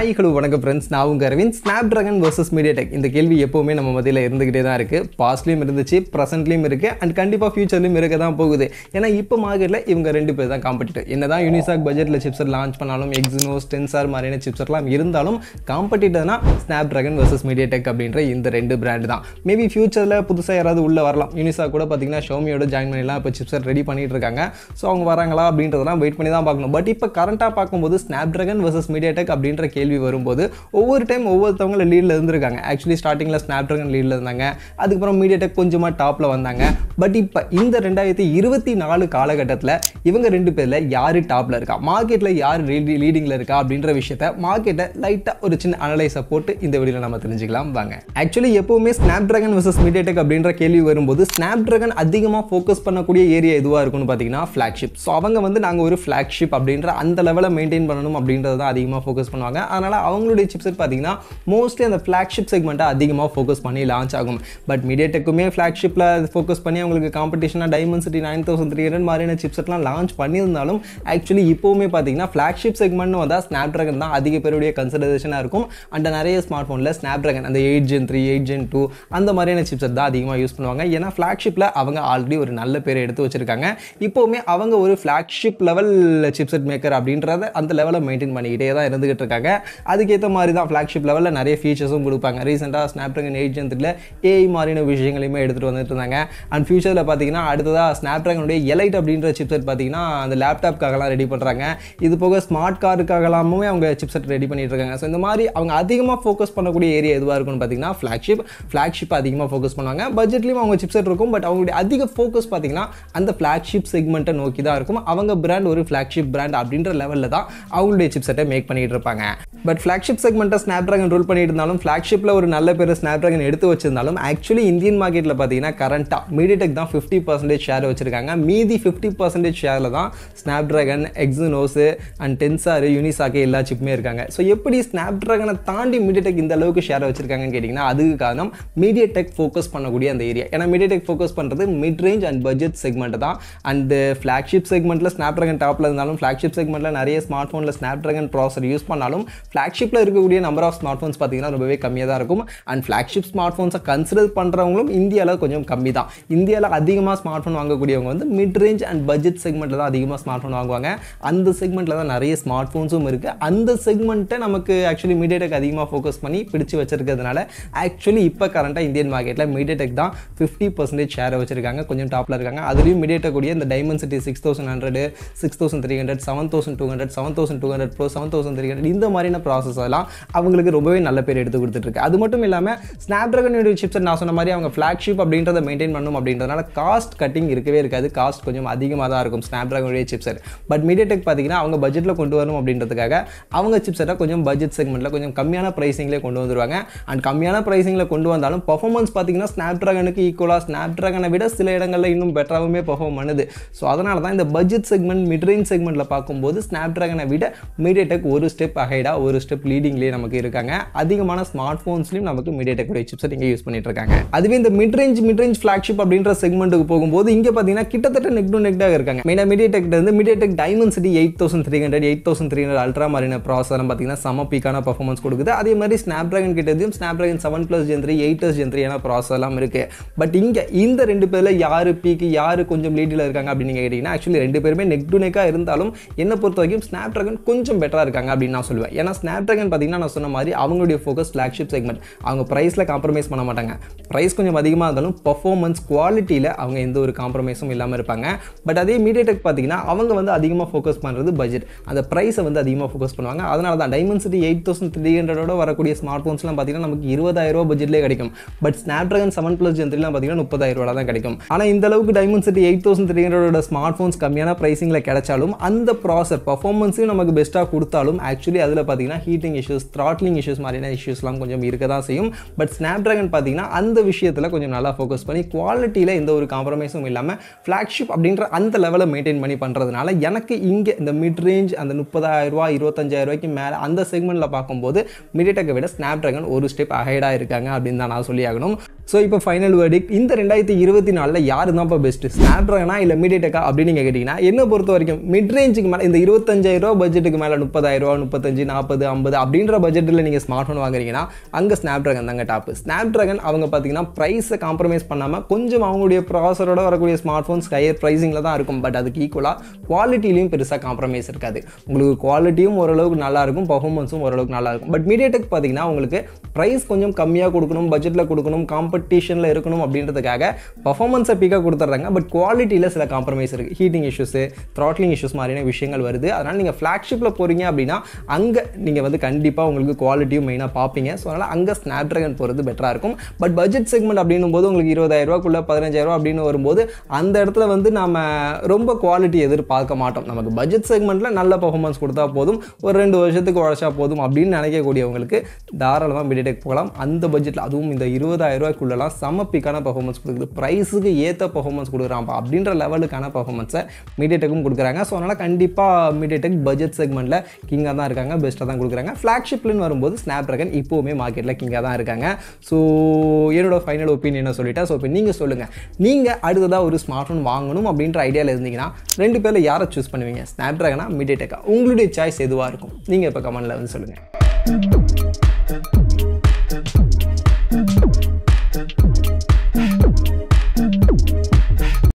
hi hello வணக்கம் friends நான் உங்கள் Aravind Snapdragon versus MediaTek இந்த கேள்வி எப்போவுமே நம்ம மத்தியில் இருந்துகிட்டே தான் இருக்குது பாஸ்ட்லேயும் இருந்துச்சு ப்ரெசென்ட்லேயும் இருக்குது அண்ட் கண்டிப்பாக ஃபியூச்சர்லையும் இருக்க தான் போகுது ஏன்னா இப்போ மார்க்கெட்டில் இவங்க ரெண்டு பேர் தான் காம்படிட்டர் என்ன தான் யூனிசாக் பட்ஜெட்டில் சிப்சர் லான்ச் பண்ணாலும் எக்ஸினோஸ் டென்சார் மாதிரியான சிப்சர்லாம் இருந்தாலும் காம்படிட்டர்னா ஸ்னாப் ட்ராகன் வர்சஸ் மீடியாடெக் அப்படின்ற இந்த ரெண்டு பிராண்டு தான் மேபி ஃபியூச்சரில் புதுசாக யாராவது உள்ளே வரலாம் யூனிசாக் கூட பார்த்தீங்கன்னா ஷோமியோட ஜாயின் பண்ணிலாம் இப்போ சிப்சர் ரெடி பண்ணிட்டு இருக்காங்க ஸோ அவங்க வராங்களா அப்படின்றதெல்லாம் வெயிட் பண்ணி தான் பார்க்கணும் பட் இப்போ கரண்ட்டாக பார்க்கும்போது ஸ்னாப் ட்ராகன் வர்சஸ் மீடியாடெக் அப்படின்ற கேள்வி வரும்போது ஒவ்வொரு டைம் ஒவ்வொருத்தவங்க லீடில் இருந்திருக்காங்க ஆக்சுவலி ஸ்டார்டிங்கில் ஸ்னாப் ட்ராகன் லீடில் இருந்தாங்க அதுக்கப்புறம் மீடியாடெக் கொஞ்சமாக டாப்பில் வந்தாங்க பட் இப்போ இந்த ரெண்டாயிரத்தி இருபத்தி நாலு காலகட்டத்தில் இவங்க ரெண்டு பேரில் யார் டாப்பில் இருக்கா மார்க்கெட்டில் யார் லீடிங்கில் இருக்கா அப்படின்ற விஷயத்த மார்க்கெட்டை லைட்டாக ஒரு சின்ன அனலைஸை போட்டு இந்த வீடியோவில் நம்ம தெரிஞ்சுக்கலாம் வாங்க ஆக்சுவலி எப்போவுமே ஸ்னாப் ட்ராகன் வர்சஸ் மீடியாடெக் அப்படின்ற கேள்வி வரும்போது ஸ்னாப் ட்ராகன் அதிகமாக ஃபோக்கஸ் பண்ணக்கூடிய ஏரியா எதுவாக இருக்கும்னு பார்த்தீங்கன்னா ஃப்ளாக்ஷிப் ஸோ அவங்க வந்து நாங்கள் ஒரு ஃப்ளாக்ஷிப் அப்படின்ற அந்த லெவலை மெயின்டைன் பண்ணணும் அப்படின்றது தான் அதிகமாக ஃபோக்கஸ் பண்ணுவாங்க அதனால் அவங்களுடைய சிப்செட் பார்த்தீங்கன்னா மோஸ்ட்லி அந்த ஃப்ளாக்ஷிப் செக்மெண்ட்டை அதிகமாக ஃபோக்கஸ் பண்ணி லான்ச் ஆகும் பட் மீடியாடெக்குமே ஃப்ளாக்ஷிப்பில் ஃபோக்கஸ் பண்ணி அவங்களுக்கு காம்படிஷனாக Dimensity nine thousand three hundred மாதிரியான சிப்செட்லாம் லான்ச் பண்ணியிருந்தாலும் ஆக்சுவலி இப்போவுமே பார்த்தீங்கன்னா ஃப்ளாக்ஷிப் செக்மெண்ட்னு வந்தால் ஸ்னாப் ட்ராகன் தான் அதிக பேருடைய கன்சிடரேஷனாக இருக்கும் அண்ட் நிறைய ஸ்மார்ட் ஃபோனில் ஸ்னாப் ட்ராகன் அந்த eight gen three eight gen two அந்த மாதிரியான சிப்செட் தான் அதிகமாக யூஸ் பண்ணுவாங்க ஏன்னா ஃப்ளாக்ஷிப்பில் அவங்க ஆல்ரெடி ஒரு நல்ல பேர் எடுத்து வச்சிருக்காங்க இப்போவுமே அவங்க ஒரு ஃப்ளாக்ஷிப் லெவல் சிப்செட் மேக்கர் அப்படின்றத அந்த லெவலை மெயின்டைன் பண்ணிக்கிட்டே தான் இருந்துகிட்டு இருக்காங்க அதுக்கேற்ற மாதிரி தான் ஃப்ளாக்ஷிப் லெவலில் நிறைய ஃபீச்சர்ஸும் கொடுப்பாங்க ரீசெண்டாக ஸ்னாப் ட்ராகன் எயிட் ஜென் த்ரீல ஏஐ மாதிரியான விஷயங்களையுமே எடுத்துகிட்டு வந்துட்டு இருந்தாங்க அண்ட் ஃபியூச்சரில் பார்த்தீங்கன்னா அடுத்ததாக ஸ்னாப் ட்ராகனுடைய எலைட் அப்படின்ற சிப்செட் பார்த்தீங்கன்னா அந்த லேப்டாப்காகலாம் ரெடி பண்ணுறாங்க இது போக ஸ்மார்ட் காருக்காகலாமே அவங்க சிப்செட் ரெடி பண்ணிட்டு இருக்காங்க ஸோ இந்த மாதிரி அவங்க அதிகமாக ஃபோக்கஸ் பண்ணக்கூடிய ஏரியா எதுவாக இருக்கும்னு பார்த்தீங்கன்னா ஃப்ளாக்ஷிப் ஃப்ளாக்ஷிப் அதிகமாக ஃபோக்கஸ் பண்ணுவாங்க பட்ஜெட்லேயும் அவங்க சிப்செட் இருக்கும் பட் அவங்களுடைய அதிக ஃபோக்கஸ் பார்த்தீங்கன்னா அந்த ஃப்ளாக்ஷிப் செக்மெண்ட்டை நோக்கி தான் இருக்கும் அவங்க பிராண்ட் ஒரு ஃப்ளாக்ஷிப் பிராண்ட் அப்படின்ற லெவலில் தான் அவங்களுடைய சிப்செட்டை மேக் பண்ணிட்டு இருப்பாங்க பட் ஃப்ளாக்ஷிப் செக்மெண்ட்டை ஸ்னாப் ட்ராகன் ரூல் பண்ணிட்டு இருந்தாலும் ஃப்ளாக்ஷிப்பில் ஒரு நல்ல பேர் ஸ்னாப் ட்ராகன் எடுத்து வச்சிருந்தாலும் ஆக்சுவலி இந்தியன் மார்க்கெட்டில் பார்த்தீங்கன்னா கரண்ட்டாக மீடியடெக் தான் ஃபிஃப்டி பர்சன்டேஜ் ஷேர் வச்சிருக்காங்க மீதி ஃபிஃப்டி பர்சன்டேஜ் ஷேரில் தான் Snapdragon Exynos and Tensor Unisoc எல்லா சிப்புமே இருக்காங்க ஸோ எப்படி ஸ்னாப் ட்ராகனை தாண்டி மீடியடெக் இந்த அளவுக்கு ஷேர் வச்சிருக்காங்கன்னு கேட்டிங்கன்னா அதுக்கு காரணம் மீடியடெக் ஃபோக்கஸ் பண்ணக்கூடிய அந்த ஏரியா ஏன்னா மீடியடெக் ஃபோக்கஸ் பண்ணுறது mid range and budget segment தான் அண்ட் ஃப்ளாக்ஷிப் செக்மெண்ட்டில் ஸ்னாப் ட்ராகன் டாப்பில் இருந்தாலும் ஃப்ளாக்ஷிப் செக்மெண்ட்டில் நிறைய ஸ்மார்ட் ஃபோனில் ஸ்னாப் ட்ராகன் ப்ராசர் யூஸ் பண்ணாலும் ஃப்ளாக்ஷிப்பில் இருக்கக்கூடிய நம்பர் ஆஃப் ஸ்மார்ட் ஃபோன்ஸ் பார்த்தீங்கன்னா ரொம்பவே கம்மியாக தான் இருக்கும் அண்ட் ஃப்ளாக்ஷிப் ஸ்மார்ட் ஃபோன்ஸை கன்சிடர் பண்ணுறவங்களும் இந்தியாவில் கொஞ்சம் கம்மி தான் இந்தியாவில் அதிகமாக ஸ்மார்ட் ஃபோன் வாங்கக்கூடியவங்க வந்து மிட் ரேஞ்ச் அண்ட் பட்ஜெட் செக்மெண்ட்டில் தான் அதிகமாக ஸ்மார்ட் ஃபோன் வாங்குவாங்க அந்த செக்மெண்ட்டில் தான் நிறைய ஸ்மார்ட் ஃபோன்ஸும் இருக்குது அந்த செக்மெண்ட்டை நமக்கு ஆக்சுவலி மீடியாடெக் அதிகமாக ஃபோக்கஸ் பண்ணி பிடிச்சி வச்சிருக்கிறதுனால ஆக்சுவலி இப்போ கரண்ட்டாக இந்தியன் மார்க்கெட்டில் மீடியாடெக் தான் ஃபிஃப்டி பர்சன்டேஜ் ஷேரை வச்சிருக்காங்க கொஞ்சம் டாப்பில் இருக்காங்க அதுலேயும் மீடியாடெக் கூடிய இந்த Dimensity six thousand hundred six thousand three hundred seven thousand two hundred seven thousand two hundred pro seven thousand three hundred இந்த மாதிரியான ப்ராசஸ் எல்லாம் அவங்களுக்கு ரொம்பவே நல்ல பேர் எடுத்து கொடுத்துட்ருக்கு அது மட்டும் இல்லாமல் ஸ்னாப் ட்ராகனுடைய சிப்ஸ் நான் சொன்ன மாதிரி அவங்க ஃப்ளாக்ஷிப் அப்படின்றத மெயின்டைன் பண்ணணும் அப்படின்றதுனால காஸ்ட் கட்டிங் இருக்கவே இருக்காது காஸ்ட் கொஞ்சம் அதிகமாக தான் இருக்கும் ஸ்னாப் ட்ராகனுடைய சிப்செட் பட் மீடியாடெக் பார்த்தீங்கன்னா அவங்க பட்ஜெட்டில் கொண்டு வரணும் அப்படின்றதுக்காக அவங்க சிப்செட்டை கொஞ்சம் பட்ஜெட் செக்மெண்ட்டில் கொஞ்சம் கம்மியான ப்ரைஸிங்லேயே கொண்டு வந்துருவாங்க அண்ட் கம்மியான ப்ரைஸிங்கில் கொண்டு வந்தாலும் பர்ஃபார்மன்ஸ் பார்த்தீங்கன்னா ஸ்னாப் ட்ராகனுக்கு ஈக்குவலாக ஸ்னாப் ட்ராகனை விட சில இடங்களில் இன்னும் பெட்டராகவுமே பெர்ஃபார்ம் பண்ணுது ஸோ அதனால தான் இந்த பட்ஜெட் செக்மெண்ட் மிட் ரேஞ்ச் செக்மெண்ட்டில் பார்க்கும்போது ஸ்னாப் ட்ராகனை விட மீடியாடெக் ஒரு ஸ்டெப் அகைடாக ஒரு ஸ்டெப் லீடிங்லேயே நமக்கு இருக்காங்க அதிகமான ஸ்மார்ட் ஃபோன்ஸ்லையும் நமக்கு மீடியாடெக் உடைய சிப்செட் இங்கே யூஸ் பண்ணிட்டு இருக்காங்க அதுவே இந்த mid range mid range flagship அப்படின்ற செக்மெண்ட்டுக்கு போகும்போது இங்கே பார்த்தீங்கன்னா கிட்டத்தட்ட நெக் டு நெக்டாக இருக்காங்க மெயினாக மீடியாடெக் இருந்து MediaTek Dimensity eight thousand three hundred eight thousand three hundred ultra மாதிரியான ப்ராசரம் பார்த்தீங்கன்னா செம பீக்கான பர்ஃபார்மன்ஸ் கொடுக்குது அதே மாதிரி ஸ்னாப் ட்ராகன் கிட்டதையும் Snapdragon seven plus gen three eight gen three என ப்ராசஸ் எல்லாம் இருக்குது பட் இங்கே இந்த ரெண்டு பேரில் யார் பீக்கு யார் கொஞ்சம் லீடில் இருக்காங்க அப்படின்னு கேட்டிங்கன்னா ஆக்சுவலி ரெண்டு பேருமே நெக் டு நெக்காக இருந்தாலும் என்னை பொறுத்த வரைக்கும் ஸ்னாப் ட்ராகன் கொஞ்சம் பெட்டராக இருக்காங்க அப்படின்னு நான் சொல்லுவேன் ஏன்னா ஸ்னாப் ட்ராகன் பார்த்தீங்கன்னா நான் சொன்ன மாதிரி அவங்களுடைய ஃபோக்கஸ் ஃப்ளாக்ஷிப் செக்மெண்ட் அவங்க ப்ரைஸில் காம்ப்ரமைஸ் பண்ண மாட்டாங்க ப்ரைஸ் கொஞ்சம் அதிகமாக இருந்தாலும் பர்ஃபார்மன்ஸ் குவாலிட்டியில் அவங்க எந்த ஒரு காம்ப்ரமைஸும் இல்லாமல் இருப்பாங்க பட் அதே மீடியாடெக் பார்த்தீங்கன்னா அவங்க வந்து அதிகமாக ஃபோக்கஸ் பண்ணுறது பட்ஜெட் அந்த ப்ரைஸை வந்து அதிகமாக ஃபோக்கஸ் பண்ணுவாங்க அதனால தான் Dimensity eight thousand three ஹண்ட்ரடோட வரக்கூடிய ஸ்மார்ட் ஃபோன்ஸ்லாம் பார்த்தீங்கன்னா நமக்கு இருபதாயிரம் ரூபா பட்ஜெட்லேயே கிடைக்கும் but Snapdragon seven plus ஜென்த்ரிலாம் பார்த்தீங்கன்னா முப்பதாயிரம் ரூபா தான் கிடைக்கும் ஆனால் இந்த அளவுக்கு Dimensity eight thousand three ஹண்ட்ரடோட ஸ்மார்ட் ஃபோன்ஸ் கம்மியான ப்ரைஸிங்கில் கிடைச்சாலும் அந்த ப்ராசர் பர்ஃபார்மன்ஸையும் நமக்கு பெஸ்ட்டாக கொடுத்தாலும் ஆக்சுவலி அதில் பார்த்தீங்கன்னா ஹீட்டிங் இஷ்யூஸ் த்ராட்லிங் இஷ்யூஸ் மாதிரியான இஷ்யூஸ்லாம் கொஞ்சம் இருக்க தான் செய்யும் பட் ஸ்னாப் ட்ராகன் பார்த்தீங்கன்னா அந்த விஷயத்தில் கொஞ்சம் நல்லா ஃபோக்கஸ் பண்ணி குவாலிட்டியில் எந்த ஒரு காம்ப்ரமைஸும் இல்லாமல் ஃப்ளாக்ஷிப் அப்படின்ற அந்த லெவலை மெயின்டைன் பண்ணி பண்ணுறதுனால எனக்கு இங்கே இந்த மிட் ரேஞ்ச் அந்த முப்பதாயிரம் ரூபா இருபத்தஞ்சாயிரம் ரூபாய்க்கு மேலே அந்த செக்மெண்ட்டில் பார்க்கும்போது மீடியாடெக்கை விட ஸ்னாப் ட்ராகன் ஒரு ஸ்டெப் அஹைடாக இருக்காங்க அப்படின்னு தான் நான் சொல்லி ஆகணும் ஸோ இப்போ ஃபைனல் வேர்டிக் இந்த ரெண்டாயிரத்தி இருபத்தி நாலில் யார் தான் இப்போ பெஸ்ட்டு ஸ்னாப் ட்ராகனா இல்லை மீடியடெக்கா அப்படின்னு நீங்கள் கேட்டிங்கன்னா என்ன பொறுத்த வரைக்கும் மிட் ரேஞ்சுக்கு மேலே இந்த இருபத்தஞ்சாயிரம் ரூபா பட்ஜெட்டுக்கு மேலே முப்பதாயிரம் ரூபா முப்பத்தஞ்சு நாற்பது ஐம்பது அப்படின்ற பட்ஜெட்டில் நீங்கள் ஸ்மார்ட் ஃபோன் வாங்குறீங்கன்னா அங்கே ஸ்னாப் ட்ராகன் தாங்க டாப்பு ஸ்னாப் ட்ராகன் அவங்க பார்த்தீங்கன்னா ப்ரைஸை காம்ப்ரமைஸ் பண்ணாமல் கொஞ்சம் அவங்களுடைய ப்ராசரோட வரக்கூடிய ஸ்மார்ட் ஃபோன்ஸ் ஹையர் ப்ரைஸிங்கில் தான் இருக்கும் பட் அதுக்கு ஈக்குவலாக குவாலிட்டிலையும் பெருசாக காம்ப்ரமைஸ் இருக்காது உங்களுக்கு குவாலிட்டியும் ஓரளவுக்கு நல்லா இருக்கும் பர்ஃபார்மன்ஸும் ஓரளவுக்கு நல்லா இருக்கும் பட் மீடியாடெக் பார்த்தீங்கன்னா உங்களுக்கு ப்ரைஸ் கொஞ்சம் கம்மியாக கொடுக்கணும் பட்ஜெட்டில் கொடுக்கணும் காம்படிஷனில் இருக்கணும் அப்படின்றதுக்காக பர்ஃபார்மன்ஸை பீக்காக கொடுத்துட்றாங்க பட் குவாலிட்டியில் சில காம்ப்ரமைஸ் இருக்குது ஹீட்டிங் இஷ்யூஸு த்ராட்லிங் இஷ்யூஸ் மாதிரியான விஷயங்கள் வருது அதனால் நீங்கள் ஃப்ளாக்ஷிப்பில் போகிறீங்க அப்படின்னா அங்கே நீங்கள் வந்து கண்டிப்பாக உங்களுக்கு குவாலிட்டியும் மெயினாக பார்ப்பீங்க ஸோ அதனால் அங்கே ஸ்னாப் ட்ராகன் போகிறது பெட்டராக இருக்கும் பட் பட்ஜெட் செக்மெண்ட் அப்படின்னும் போது உங்களுக்கு இருபதாயிரரூவாக்குள்ளே பதினஞ்சாயிரரூவா அப்படின்னு வரும்போது அந்த இடத்துல வந்து நம்ம ரொம்ப குவாலிட்டி எதிர்பார்க்க மாட்டோம் நமக்கு பட்ஜெட் செக்மெண்ட்டில் நல்ல பர்ஃபார்மன்ஸ் கொடுத்தா போதும் ஒரு ரெண்டு வருஷத்துக்கு உழைச்சா போதும் அப்படின்னு நினைக்கக்கூடியவங்களுக்கு தாராளமாக மீடியடெக் போகலாம் அந்த பட்ஜெட்டில் அதுவும் இந்த இருபதாயிரம் ரூபாய்க்குள்ளலாம் செம்ம பிக்கான பர்ஃபார்மன்ஸ் கொடுக்குது ப்ரைஸுக்கு ஏற்ற பர்ஃபார்மன்ஸ் கொடுக்குறான்ப்பா அப்படின்ற லெவலுக்கான பர்ஃபார்மன்ஸை மீடியடெக்கும் கொடுக்குறாங்க ஸோ அதனால் கண்டிப்பாக மீடியடெக் பட்ஜெட் செக்மெண்ட்டில் கிங்காக தான் இருக்காங்க பெஸ்ட்டாக தான் கொடுக்குறாங்க ஃப்ளாக்ஷிப்லன்னு வரும்போது ஸ்னாப் ட்ராகன் இப்போவுமே மார்க்கெட்டில் கிங்காக தான் இருக்காங்க ஸோ என்னோட ஃபைனல் ஒப்பீனியனை சொல்லிட்டேன் ஸோ இப்போ நீங்கள் சொல்லுங்கள் நீங்கள் அடுத்ததாக ஒரு ஸ்மார்ட் ஃபோன் வாங்கணும் அப்படின்ற ஐடியாவில் இருந்தீங்கன்னா ரெண்டு பேரில் யாரை சூஸ் பண்ணுவீங்க ஸ்னாப் ட்ராகனா மீடியடெக்கா உங்களுடைய சாய்ஸ் எதுவாக இருக்கும் நீங்கள் இப்போ கமெண்ட்டில் வந்து சொல்லுங்கள்